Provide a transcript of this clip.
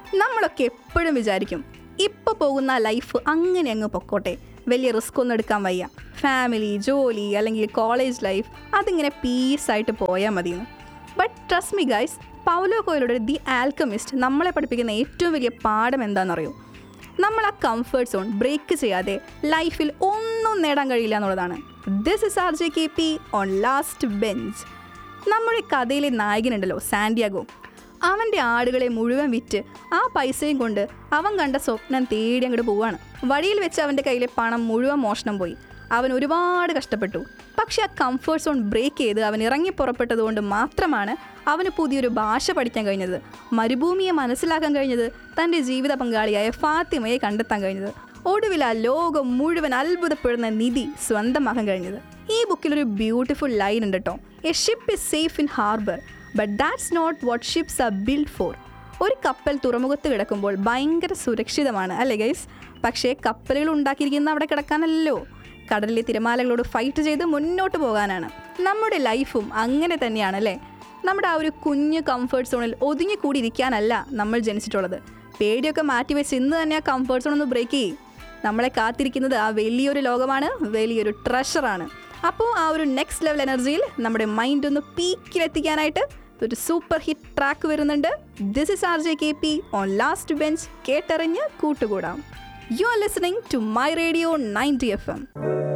നമ്മളൊക്കെ എപ്പോഴും വിചാരിക്കും ഇപ്പോൾ പോകുന്ന ലൈഫ് അങ്ങനെ അങ്ങ് പൊക്കോട്ടെ വലിയ റിസ്ക് ഒന്നും എടുക്കാൻ വയ്യ ഫാമിലി ജോലി അല്ലെങ്കിൽ കോളേജ് ലൈഫ് അതിങ്ങനെ പീസായിട്ട് പോയാൽ മതിയെന്ന് but trust me guys Paulo കോയിലൂടെ ദി ആൽക്കമിസ്റ്റ് നമ്മളെ പഠിപ്പിക്കുന്ന ഏറ്റവും വലിയ പാഠം എന്താണെന്നറിയോ നമ്മൾ ആ കംഫർട്ട് സോൺ ബ്രേക്ക് ചെയ്യാതെ ലൈഫിൽ ഒന്നും നേടാൻ കഴിയില്ല എന്നുള്ളതാണ് this is R J K P on last bench നമ്മുടെ കഥയിലെ നായകനുണ്ടല്ലോ സാന്റിയാഗോ അവൻ്റെ ആടുകളെ മുഴുവൻ വിറ്റ് ആ പൈസയും കൊണ്ട് അവൻ കണ്ട സ്വപ്നം തേടി അങ്ങോട്ട് പോവാണ് വഴിയിൽ വെച്ച് അവൻ്റെ കയ്യിലെ പണം മുഴുവൻ മോഷണം പോയി അവൻ ഒരുപാട് കഷ്ടപ്പെട്ടു പക്ഷെ ആ കംഫർട്ട് സോൺ ബ്രേക്ക് ചെയ്ത് അവൻ ഇറങ്ങി പുറപ്പെട്ടതുകൊണ്ട് മാത്രമാണ് അവന് പുതിയൊരു ഭാഷ പഠിക്കാൻ കഴിഞ്ഞത് മരുഭൂമിയെ മനസ്സിലാക്കാൻ കഴിഞ്ഞത് തൻ്റെ ജീവിത പങ്കാളിയായ ഫാത്തിമയെ കണ്ടെത്താൻ കഴിഞ്ഞത് ഒടുവിൽ ആ ലോകം മുഴുവൻ അത്ഭുതപ്പെടുന്ന നിധി സ്വന്തമാക്കാൻ കഴിഞ്ഞത് ഈ ബുക്കിൽ ഒരു ബ്യൂട്ടിഫുൾ ലൈൻ ഉണ്ട് കേട്ടോ a ship is safe in harbour but that's not what ships are build for ഒരു കപ്പൽ തുറമുഖത്ത് കിടക്കുമ്പോൾ ഭയങ്കര സുരക്ഷിതമാണ് അല്ലേ ഗൈസ് പക്ഷേ കപ്പലുകൾ ഉണ്ടാക്കിയിരിക്കുന്ന അവിടെ കിടക്കാനല്ലോ കടലിലെ തിരമാലകളോട് ഫൈറ്റ് ചെയ്ത് മുന്നോട്ട് പോകാനാണ് നമ്മുടെ ലൈഫും അങ്ങനെ തന്നെയാണ് അല്ലേ നമ്മുടെ ആ ഒരു കുഞ്ഞു കംഫർട്ട് സോണിൽ ഒതുങ്ങിക്കൂടി ഇരിക്കാനല്ല നമ്മൾ ജനിച്ചിട്ടുള്ളത് പേടിയൊക്കെ മാറ്റിവെച്ച് ഇന്ന് തന്നെ ആ കംഫർട്ട് സോൺ ഒന്ന് ബ്രേക്ക് ചെയ്യും നമ്മളെ കാത്തിരിക്കുന്നത് ആ വലിയൊരു ലോകമാണ് വലിയൊരു ട്രഷറാണ് അപ്പോൾ ആ ഒരു നെക്സ്റ്റ് ലെവൽ എനർജിയിൽ നമ്മുടെ മൈൻഡ് ഒന്ന് പീക്കിലെത്തിക്കാനായിട്ട് ഒരു സൂപ്പർ ഹിറ്റ് ട്രാക്ക് വരുന്നുണ്ട് this is R J K P on last bench കേട്ടറിഞ്ഞ് കൂട്ടുകൂടാം you are listening to my radio ninety F M